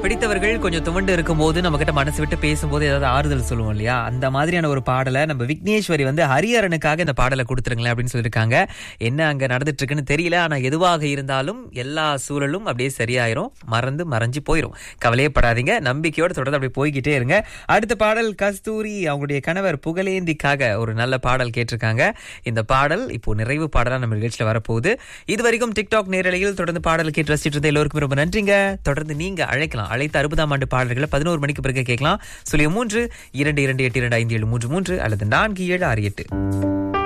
பிடித்தவர்கள் கொஞ்சம் துவண்டு இருக்கும்போது நம்ம கிட்ட மனசு விட்டு பேசும்போது ஏதாவது ஆறுதல் சொல்லுவோம் இல்லையா அந்த மாதிரியான ஒரு பாடலை நம்ம விக்னேஸ்வரி வந்து ஹரிஹரனுக்காக இந்த பாடலை கொடுத்துருங்களேன் அப்படின்னு சொல்லியிருக்காங்க என்ன அங்க நடந்துட்டு இருக்குன்னு தெரியல ஆனா எதுவாக இருந்தாலும் எல்லா சூழலும் அப்படியே சரியாயிரும் மறந்து மறைஞ்சு போயிரும் கவலையே படாதீங்க நம்பிக்கையோட தொடர்ந்து அப்படியே போய்கிட்டே இருங்க அடுத்த பாடல் கஸ்தூரி அவங்களுடைய கணவர் புகழேந்திக்காக ஒரு நல்ல பாடல் கேட்டிருக்காங்க இந்த பாடல் இப்போ நிறைவு பாடலா நம்ம நிகழ்ச்சியில வரப்போகுது இது வரைக்கும் டிக்டாக் நேரலையில் தொடர்ந்து பாடல் கேட்டு ரசிச்சிட்டு இருந்த எல்லோருக்கும் ரொம்ப நன்றிங்க தொடர்ந்து நீங்க அழைக்கலாம் அழைத்த அறுபதாம் ஆண்டு பாடல்களை பதினோரு மணிக்கு பிறகு கேட்கலாம் சுழிய மூன்று இரண்டு இரண்டு எட்டு இரண்டு ஐந்து ஏழு மூன்று மூன்று அல்லது நான்கு ஏழு ஆறு எட்டு